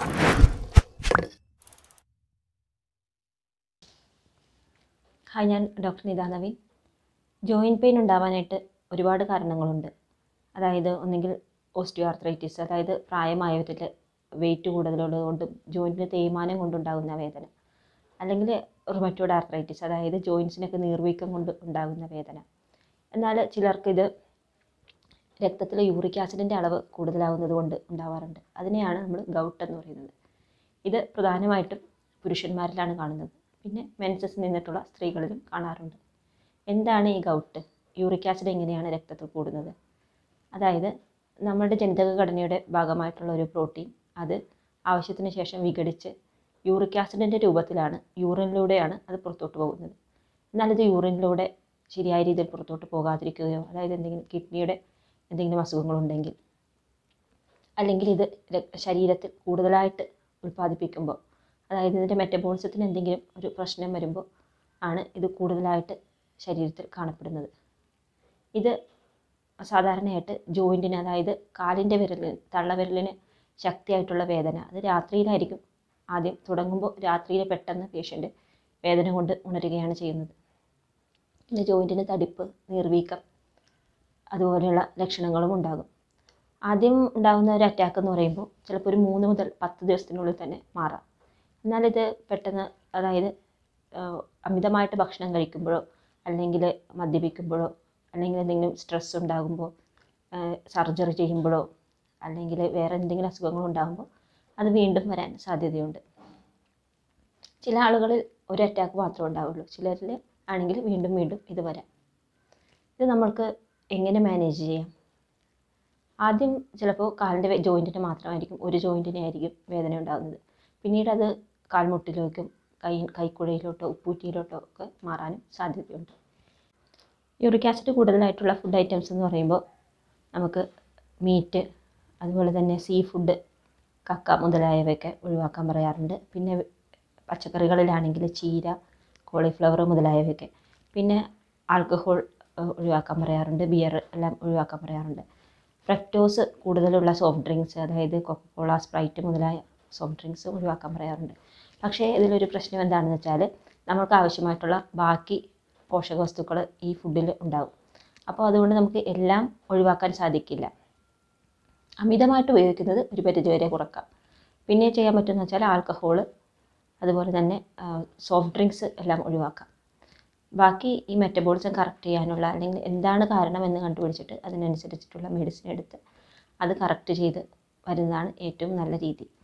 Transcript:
hi ഞാൻ doctor Nita Naveen joint pain ഉണ്ടാവാനായിട്ട് ഒരുപാട് കാരണങ്ങളുണ്ട് അതായത് ഒന്നുകിൽ ഓസ്റ്റിയോ ആർത്രൈറ്റിസ് അതായത് പ്രായമായവരിൽ വെയിറ്റ് കൂടുതലുള്ളത് കൊണ്ടും ജോയിൻറ്റിന് തേയ്മാനം കൊണ്ടുണ്ടാകുന്ന വേദന അല്ലെങ്കിൽ റുമറ്റോഡ് ആർത്രൈറ്റിസ് അതായത് ജോയിൻസിനൊക്കെ നീർവീക്കം കൊണ്ട് ഉണ്ടാകുന്ന വേദന എന്നാൽ ചിലർക്ക് ഇത് രക്തത്തിൽ യൂറിക് ആസിഡിൻ്റെ അളവ് കൂടുതലാവുന്നത് കൊണ്ട് ഉണ്ടാവാറുണ്ട് അതിനെയാണ് നമ്മൾ ഗൗട്ട് എന്ന് പറയുന്നത് ഇത് പ്രധാനമായിട്ടും പുരുഷന്മാരിലാണ് കാണുന്നത് പിന്നെ മെൻസസ് നിന്നിട്ടുള്ള സ്ത്രീകളിലും കാണാറുണ്ട് എന്താണ് ഈ ഗൗട്ട് യൂറിക് ആസിഡ് എങ്ങനെയാണ് രക്തത്തിൽ കൂടുന്നത് അതായത് നമ്മുടെ ജനിതക ഘടനയുടെ ഭാഗമായിട്ടുള്ള ഒരു പ്രോട്ടീൻ അത് ആവശ്യത്തിന് ശേഷം വിഘടിച്ച് യൂറിക് ആസിഡിൻ്റെ രൂപത്തിലാണ് യൂറിനിലൂടെയാണ് അത് പുറത്തോട്ട് പോകുന്നത് എന്നാൽ ഇത് യൂറിനിലൂടെ ശരിയായ രീതിയിൽ പുറത്തോട്ട് പോകാതിരിക്കുകയോ അതായത് എന്തെങ്കിലും കിഡ്നിയുടെ എന്തെങ്കിലും അസുഖങ്ങളുണ്ടെങ്കിൽ അല്ലെങ്കിൽ ഇത് ര- ശരീരത്തിൽ കൂടുതലായിട്ട് ഉൽപ്പാദിപ്പിക്കുമ്പോൾ അതായത് ഇതിൻ്റെ മെറ്റബോളിസത്തിന് എന്തെങ്കിലും ഒരു പ്രശ്നം വരുമ്പോൾ ആണ് ഇത് കൂടുതലായിട്ട് ശരീരത്തിൽ കാണപ്പെടുന്നത് ഇത് സാധാരണയായിട്ട് ജോയിൻറ്റിന് അതായത് കാലിൻ്റെ വിരലിന് തള്ളവിരലിന് ശക്തിയായിട്ടുള്ള വേദന അത് രാത്രിയിലായിരിക്കും ആദ്യം തുടങ്ങുമ്പോൾ രാത്രിയിൽ പെട്ടെന്ന് പേഷ്യൻ്റ് വേദന കൊണ്ട് ഉണരുകയാണ് ചെയ്യുന്നത് പിന്നെ ജോയിൻറ്റിന് തടിപ്പ് നീർവീക്കം അതുപോലെയുള്ള ലക്ഷണങ്ങളും ഉണ്ടാകും ആദ്യം ഉണ്ടാകുന്ന ഒരു അറ്റാക്ക് എന്ന് പറയുമ്പോൾ ചിലപ്പോൾ ഒരു മൂന്ന് മുതൽ പത്ത് ദിവസത്തിനുള്ളിൽ തന്നെ മാറാം എന്നാൽ ഇത് പെട്ടെന്ന് അതായത് ആഹ് അമിതമായിട്ട് ഭക്ഷണം കഴിക്കുമ്പോഴോ അല്ലെങ്കിൽ മദ്യപിക്കുമ്പോഴോ അല്ലെങ്കിൽ എന്തെങ്കിലും സ്ട്രെസ് ഉണ്ടാകുമ്പോൾ സർജറി ചെയ്യുമ്പോഴോ അല്ലെങ്കിൽ വേറെ എന്തെങ്കിലും അസുഖങ്ങൾ ഉണ്ടാകുമ്പോൾ അത് വീണ്ടും വരാൻ സാധ്യതയുണ്ട് ചില ആളുകളിൽ ഒരു അറ്റാക്ക് മാത്രമേ ഉണ്ടാവുള്ളൂ ചിലരിൽ ആണെങ്കിൽ വീണ്ടും വീണ്ടും ഇത് വരാം ഇത് നമ്മൾക്ക് എങ്ങനെ മാനേജ് ചെയ്യാം ആദ്യം ചിലപ്പോൾ കാലിൻ്റെ ജോയിൻറ്റിന് മാത്രമായിരിക്കും ഒരു ജോയിൻറ്റിനെ ആയിരിക്കും വേദന ഉണ്ടാകുന്നത് പിന്നീട് അത് കാൽമുട്ടിലേക്കും കൈ കൈക്കുഴയിലോട്ടോ ഉപ്പൂറ്റിയിലോട്ടോ ഒക്കെ മാറാനും സാധ്യതയുണ്ട് യൂറിക് ആസിഡ് കൂടുതലായിട്ടുള്ള ഫുഡ് ഐറ്റംസ് എന്ന് പറയുമ്പോൾ നമുക്ക് മീറ്റ് അതുപോലെ തന്നെ സീ ഫുഡ് കക്ക മുതലായവയൊക്കെ ഒഴിവാക്കാൻ പറയാറുണ്ട് പിന്നെ പച്ചക്കറികളിലാണെങ്കിൽ ചീര കോളിഫ്ലവർ മുതലായവയൊക്കെ പിന്നെ ആൽക്കഹോൾ ഏഹ്, ഒഴിവാക്കാൻ പറയാറുണ്ട് ബിയർ എല്ലാം ഒഴിവാക്കാൻ പറയാറുണ്ട് ഫ്രക്ടോസ് കൂടുതലുള്ള സോഫ്റ്റ് ഡ്രിങ്ക്സ് അതായത് കൊക്കക്കോള സ്പ്രൈറ്റ് മുതലായ സോഫ്റ്റ് ഡ്രിങ്ക്സ് ഒഴിവാക്കാൻ പറയാറുണ്ട് പക്ഷേ ഇതിലൊരു പ്രശ്നം എന്താണെന്ന് വെച്ചാൽ നമുക്ക് ആവശ്യമായിട്ടുള്ള ബാക്കി പോഷകവസ്തുക്കൾ ഈ ഫുഡിൽ ഉണ്ടാകും അപ്പോൾ അതുകൊണ്ട് നമുക്ക് എല്ലാം ഒഴിവാക്കാൻ സാധിക്കില്ല അമിതമായിട്ട് ഉപയോഗിക്കുന്നത് ഒരു പരിധിവരെ കുറക്കാം പിന്നെ ചെയ്യാൻ പറ്റുമെന്ന് വെച്ചാൽ ആൽക്കഹോൾ അതുപോലെ തന്നെ സോഫ്റ്റ് ഡ്രിങ്ക്സ് എല്ലാം ഒഴിവാക്കാം ബാക്കി ഈ മെറ്റബോളിസം കറക്റ്റ് ചെയ്യാനുള്ള അല്ലെങ്കിൽ എന്താണ് കാരണമെന്ന് കണ്ടുപിടിച്ചിട്ട് അതിനനുസരിച്ചിട്ടുള്ള മെഡിസിൻ എടുത്ത് അത് കറക്റ്റ് ചെയ്ത് വരുന്നതാണ് ഏറ്റവും നല്ല രീതി